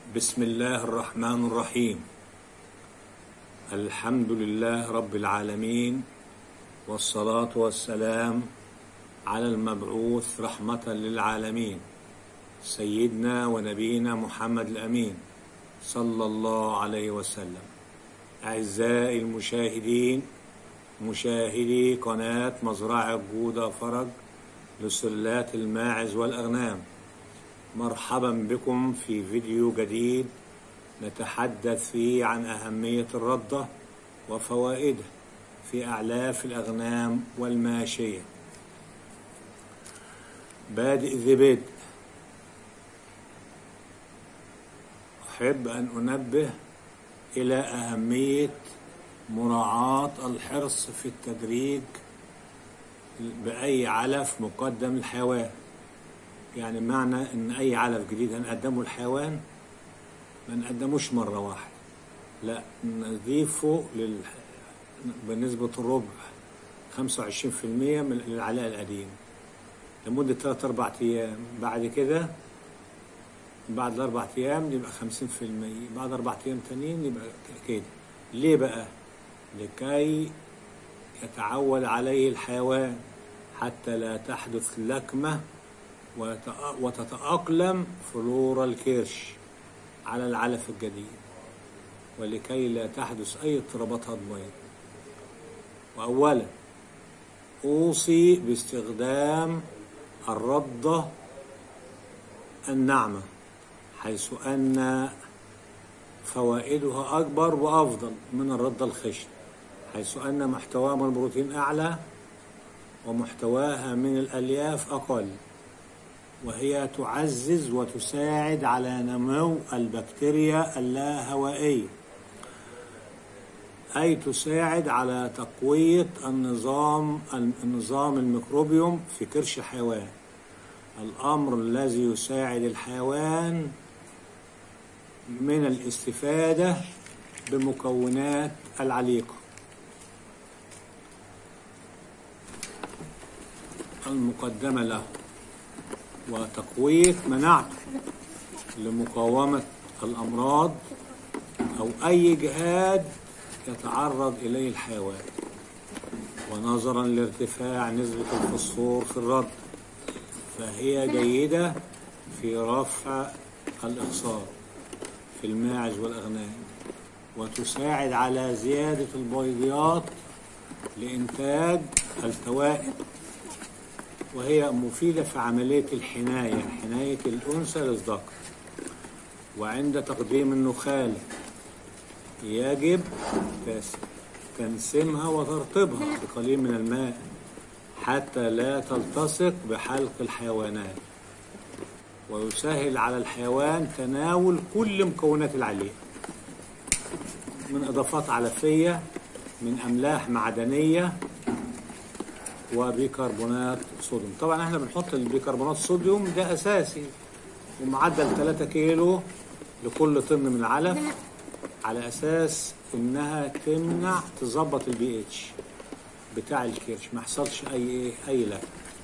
بسم الله الرحمن الرحيم الحمد لله رب العالمين والصلاة والسلام على المبعوث رحمة للعالمين سيدنا ونبينا محمد الأمين صلى الله عليه وسلم أعزائي المشاهدين مشاهدي قناة مزرعة جودة فرج لسلات الماعز والأغنام مرحبا بكم في فيديو جديد نتحدث فيه عن أهمية الردة وفوائده في أعلاف الأغنام والماشية بادئ ذي بدء أحب أن أنبه إلى أهمية مراعاة الحرص في التدريج بأي علف مقدم للحيوان يعني معنى ان اي علف جديد هنقدمه للحيوان ما نقدموش مرة واحدة لا نضيفه لل... بنسبة الربع 25% من العلاء القديم لمدة 3 4 أيام بعد كده بعد الأربع أيام يبقى 50% بعد أربع أيام تانيين يبقى كده ليه بقى؟ لكي يتعود عليه الحيوان حتى لا تحدث لكمة وتتأقلم فلورا الكرش على العلف الجديد ولكي لا تحدث أي اضطرابات هضمية وأولا أوصي باستخدام الردة الناعمة حيث أن فوائدها أكبر وأفضل من الردة الخشن حيث أن محتواها من البروتين أعلى ومحتواها من الألياف أقل وهي تعزز وتساعد على نمو البكتيريا اللاهوائية أي تساعد على تقوية النظام النظام الميكروبيوم في كرش الحيوان الأمر الذي يساعد الحيوان من الاستفادة بمكونات العليقة المقدمة له وتقوية مناعته لمقاومة الأمراض أو أي جهاد يتعرض إليه الحيوان ونظرا لارتفاع نسبة الفوسفور في الرد فهي جيدة في رفع الإخصاب في الماعز والأغنام وتساعد على زيادة البيضيات لإنتاج التوائم وهي مفيدة في عملية الحناية حناية الأنثى للذكر وعند تقديم النخالة يجب تنسمها وترطبها بقليل من الماء حتى لا تلتصق بحلق الحيوانات ويسهل على الحيوان تناول كل مكونات العليق من إضافات علفية من أملاح معدنية وبيكربونات صوديوم طبعا احنا بنحط البيكربونات الصوديوم ده اساسي ومعدل 3 كيلو لكل طن من العلف على اساس انها تمنع تظبط البي اتش بتاع الكرش ما يحصلش اي اي لك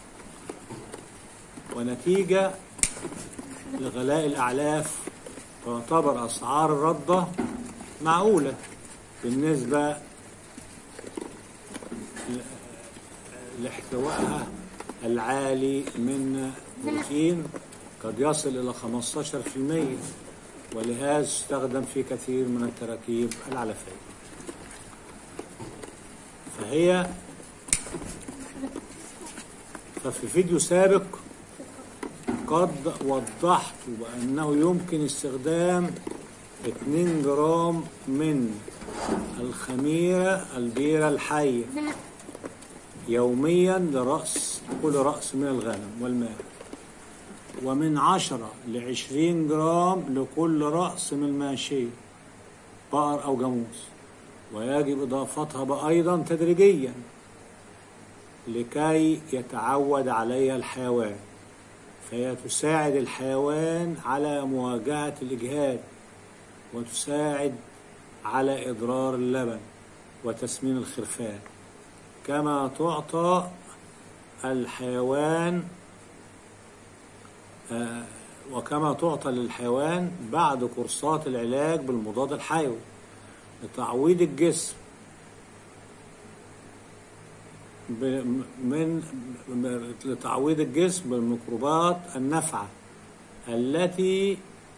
ونتيجه لغلاء الاعلاف تعتبر اسعار الرده معقوله بالنسبه لاحتوائها العالي من بروتين قد يصل إلى 15% ولهذا استخدم في كثير من التراكيب العلفية فهي ففي فيديو سابق قد وضحت بأنه يمكن استخدام 2 جرام من الخميرة البيرة الحية يوميا لرأس كل رأس من الغنم والماء ومن عشرة لعشرين جرام لكل رأس من الماشية بقر أو جاموس ويجب إضافتها أيضا تدريجيا لكي يتعود عليها الحيوان فهي تساعد الحيوان على مواجهة الإجهاد وتساعد على إضرار اللبن وتسمين الخرفان كما تعطى الحيوان وكما تعطى للحيوان بعد كورسات العلاج بالمضاد الحيوي لتعويض الجسم ب- من م- لتعويض الجسم بالميكروبات النافعة التي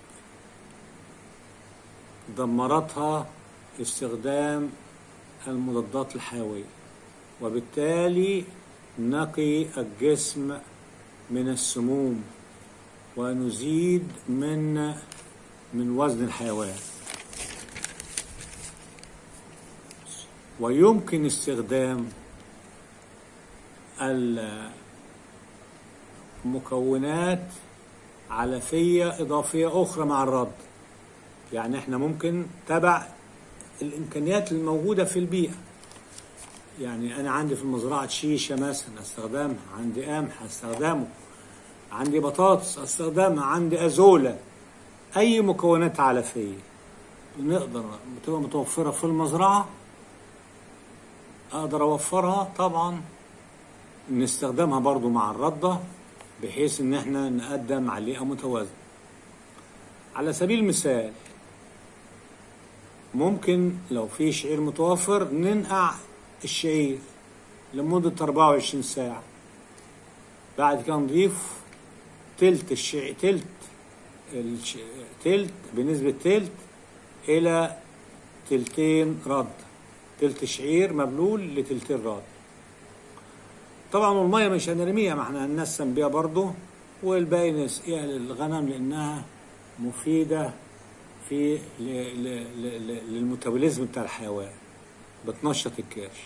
دمرتها استخدام المضادات الحيوية وبالتالي نقي الجسم من السموم ونزيد من من وزن الحيوان ويمكن استخدام المكونات علفية إضافية أخرى مع الرد يعني احنا ممكن تبع الإمكانيات الموجودة في البيئة يعني أنا عندي في المزرعة شيشة مثلا أستخدمها عندي قمح أستخدمه عندي بطاطس أستخدمها عندي أزولة أي مكونات علفية نقدر تبقى متوفرة في المزرعة أقدر أوفرها طبعا نستخدمها برضو مع الردة بحيث إن احنا نقدم عليها متوازنة على سبيل المثال ممكن لو في شعير متوفر ننقع الشعير لمدة 24 ساعة بعد كده نضيف تلت الشعير تلت الش... تلت بنسبة تلت إلى تلتين رد تلت شعير مبلول لتلتين رد طبعا المية مش هنرميها ما احنا هننسم بيها برضه والباقي نسقيها للغنم لأنها مفيدة في ل... ل... ل... ل... للميتابوليزم بتاع الحيوان بتنشط الكرش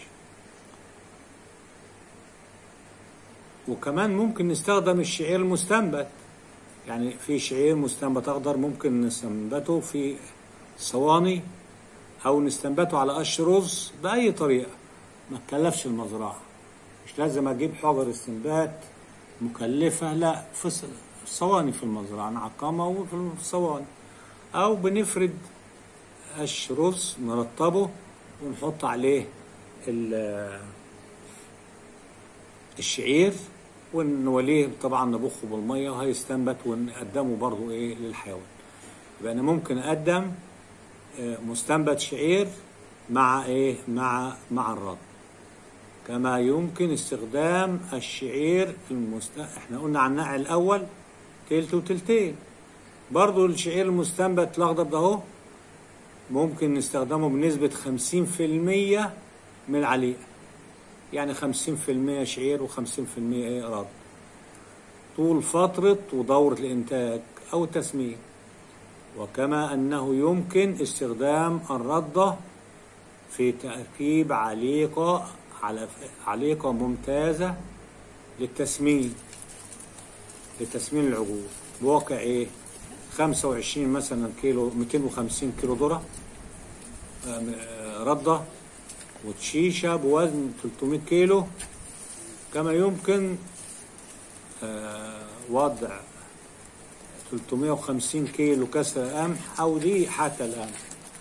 وكمان ممكن نستخدم الشعير المستنبت يعني في شعير مستنبت اخضر ممكن نستنبته في صواني او نستنبته على قش رز باي طريقه ما تكلفش المزرعه مش لازم اجيب حجر استنبات مكلفه لا في ص- صواني في المزرعه نعقمها وفي الصواني او بنفرد قش رز نرطبه ونحط عليه ال- الشعير ونوليه طبعا نبخه بالميه وهيستنبت ونقدمه برضو ايه للحيوان يبقى انا ممكن اقدم آه، مستنبت شعير مع ايه مع مع الرد كما يمكن استخدام الشعير المست... احنا قلنا عن النقع الاول تلت وتلتين برضو الشعير المستنبت الاخضر ده اهو ممكن نستخدمه بنسبة 50% من العليقة يعني 50% شعير و50% ايه رد طول فترة ودورة الإنتاج أو التسمين وكما أنه يمكن استخدام الردة في تركيب عليقة على عليقة ممتازة للتسمين لتسمين العجول بواقع ايه 25 مثلا كيلو 250 كيلو ذرة آه، آه، ردة وتشيشة بوزن 300 كيلو كما يمكن آه، وضع 350 كيلو كسر قمح أو دي حتى القمح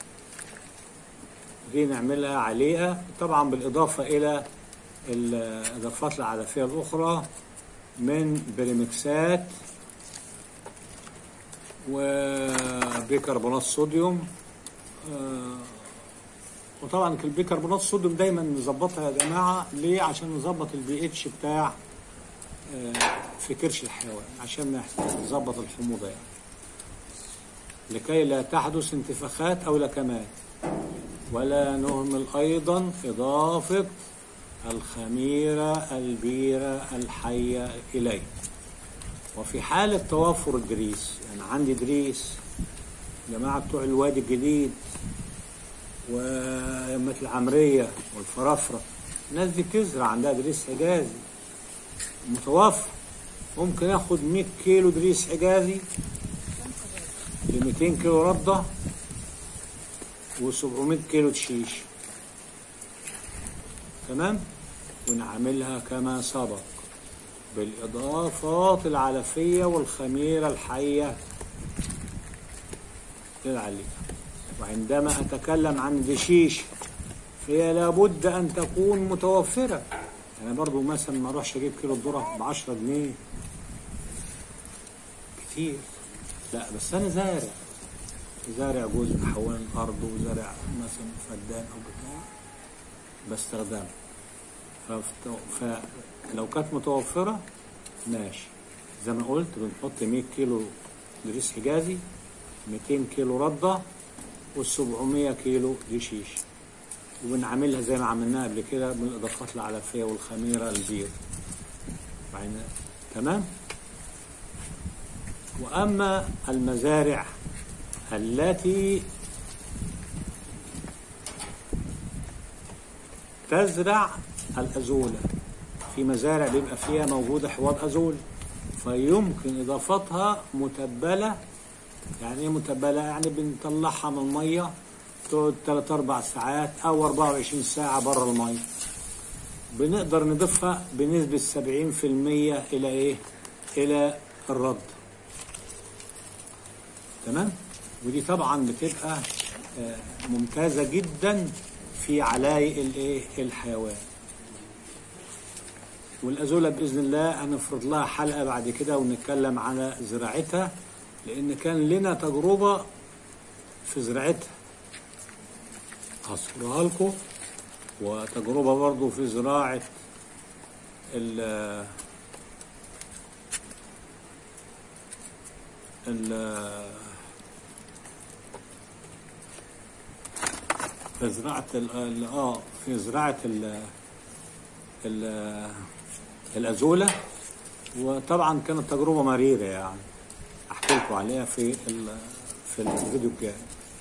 دي نعملها عليها طبعا بالإضافة إلى الإضافات العلفية الأخرى من بريمكسات وبيكربونات صوديوم آه، وطبعا البيكربونات الصوديوم دايما نظبطها يا جماعه ليه عشان نظبط البي اتش بتاع آه، في كرش الحيوان عشان ما يحصل- نظبط الحموضه يعني لكي لا تحدث انتفاخات او لكمات ولا نهمل ايضا اضافه الخميره البيره الحيه اليه وفي حالة توفر الدريس يعني عندي دريس جماعة بتوع الوادي الجديد ويمة العمرية والفرافرة الناس دي بتزرع عندها دريس حجازي متوفر ممكن اخد 100 كيلو دريس حجازي ب 200 كيلو ردة و700 كيلو تشيش تمام ونعملها كما سبق بالإضافات العلفية والخميرة الحية للعليقة وعندما أتكلم عن دشيش فهي لابد أن تكون متوفرة أنا برضو مثلا ما أروحش أجيب كيلو الذرة ب 10 جنيه كتير لا بس انا زارع زارع جزء حوالين الارض وزارع مثلا فدان او بتاع بستخدمها ففت- فلو كانت متوفرة ماشي زي ما قلت بنحط 100 كيلو دريس حجازي 200 كيلو ردة وال700 كيلو دشيش وبنعملها زي ما عملناها قبل كده بالاضافات العلفيه والخميره البيض بعدين تمام واما المزارع التي تزرع الازوله في مزارع بيبقى فيها موجوده حوض ازول فيمكن اضافتها متبله يعني ايه متبله يعني بنطلعها من الميه تقعد 3 4 ساعات او 24 ساعه بره الميه بنقدر نضيفها بنسبه 70% الى ايه الى الرد تمام ودي طبعا بتبقى آه، ممتازه جدا في علاي الايه الحيوان والازوله باذن الله هنفرض لها حلقه بعد كده ونتكلم على زراعتها لان كان لنا تجربه في زراعتها هذكرها لكم وتجربه برضو في زراعه ال ال في زراعة ال- ال- اه في زراعة ال ال الأزولة وطبعا كانت تجربة مريرة يعني أحكي لكم عليها في ال- في الفيديو الجاي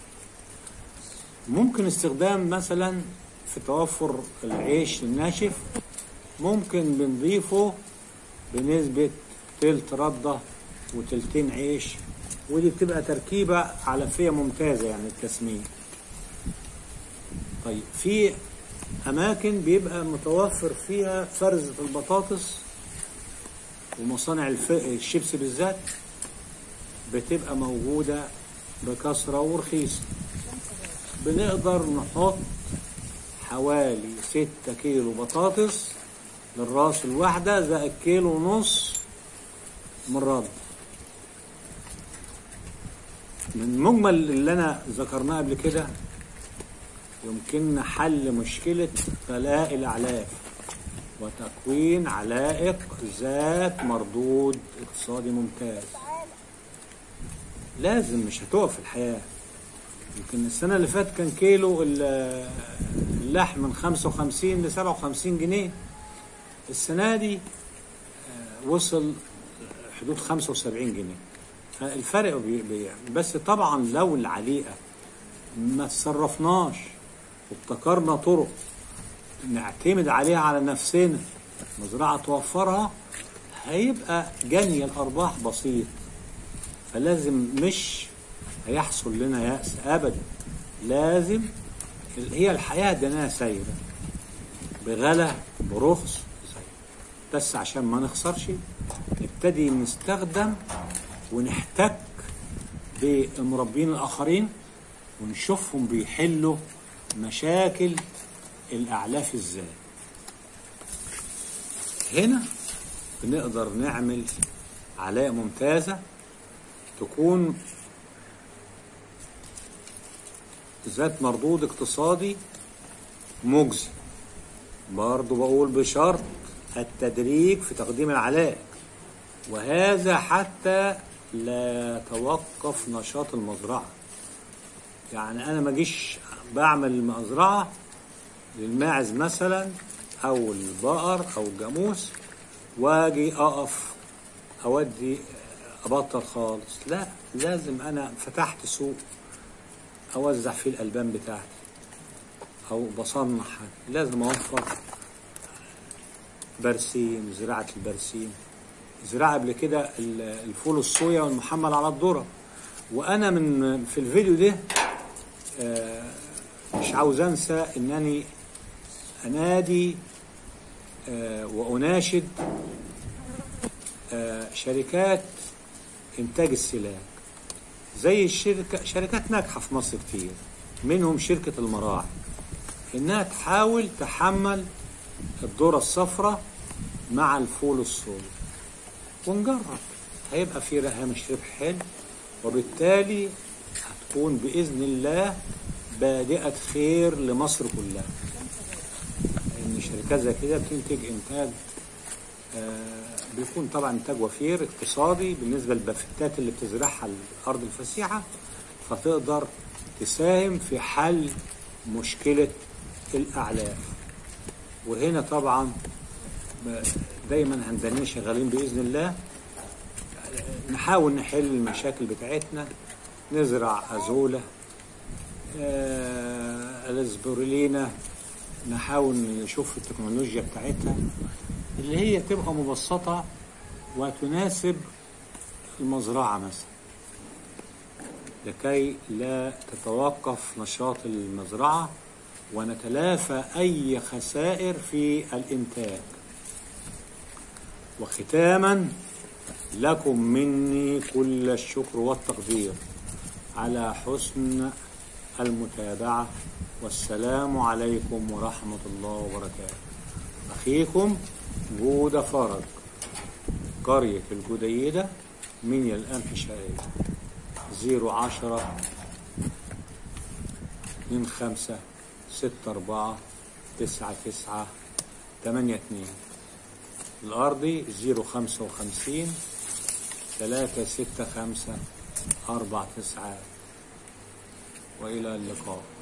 ممكن استخدام مثلا في توفر العيش الناشف ممكن بنضيفه بنسبة تلت ردة وتلتين عيش ودي بتبقى تركيبة علفية ممتازة يعني التسمين طيب في أماكن بيبقى متوفر فيها فرزة البطاطس ومصانع الف... الشيبس بالذات بتبقى موجودة بكثرة ورخيصة بنقدر نحط حوالي ستة كيلو بطاطس للراس الواحدة زائد كيلو ونص من رد من مجمل اللي انا ذكرناه قبل كده يمكننا حل مشكلة غلاء الأعلاف وتكوين علائق ذات مردود اقتصادي ممتاز لازم مش هتقف الحياة يمكن السنة اللي فاتت كان كيلو ال- اللحم من 55 ل 57 جنيه السنة دي آه، وصل حدود 75 جنيه فالفرق بي بي بس طبعا لو العليقة ما تصرفناش وابتكرنا طرق نعتمد عليها على نفسنا مزرعة توفرها هيبقى جني الأرباح بسيط فلازم مش هيحصل لنا يأس أبدا لازم هي الحياة دناها سايرة بغلا برخص سايرة بس عشان ما نخسرش نبتدي نستخدم ونحتك بالمربين الآخرين ونشوفهم بيحلوا مشاكل الأعلاف ازاي هنا بنقدر نعمل علاء ممتازة تكون ذات مردود اقتصادي مجزي برضو بقول بشرط التدريج في تقديم العلائق وهذا حتى لا يتوقف نشاط المزرعة يعني أنا ما أجيش بعمل مزرعة للماعز مثلا أو البقر أو الجاموس وأجي أقف أودي أبطل خالص لا لازم أنا فتحت سوق أوزع فيه الألبان بتاعتي أو بصنع حاجة لازم أوفر برسيم زراعة البرسيم زراعة قبل كده ال- الفول الصويا والمحمل على الذرة وأنا من في الفيديو ده آه، مش عاوز أنسى إنني أنادي آه، وأناشد آه، شركات إنتاج السلاح زي الشركة شركات ناجحة في مصر كتير منهم شركة المراعي إنها تحاول تحمل الذرة الصفراء مع الفول الصويا ونجرب هيبقى في هامش ربح حلو وبالتالي هتكون بإذن الله بادئة خير لمصر كلها لأن شركات زي كده بتنتج إنتاج آه، بيكون طبعا إنتاج وفير اقتصادي بالنسبة للبافتات اللي بتزرعها الأرض الفسيحة فتقدر تساهم في حل مشكلة الأعلاف وهنا طبعا ب- دايما هندانين شغالين بإذن الله نحاول نحل المشاكل بتاعتنا نزرع أزولة آه، الاسبرولينا نحاول نشوف التكنولوجيا بتاعتها اللي هي تبقى مبسطة وتناسب المزرعة مثلا لكي لا تتوقف نشاط المزرعة ونتلافى أي خسائر في الإنتاج وختاما لكم مني كل الشكر والتقدير على حسن المتابعة والسلام عليكم ورحمة الله وبركاته أخيكم جودة فرج قرية الجديدة من الأنف الشرقية زيرو عشرة اتنين خمسة ستة أربعة تسعة تسعة تمانية اتنين الأرضي زيرو خمسة وخمسين ثلاثة ستة خمسة أربعة تسعة وإلى اللقاء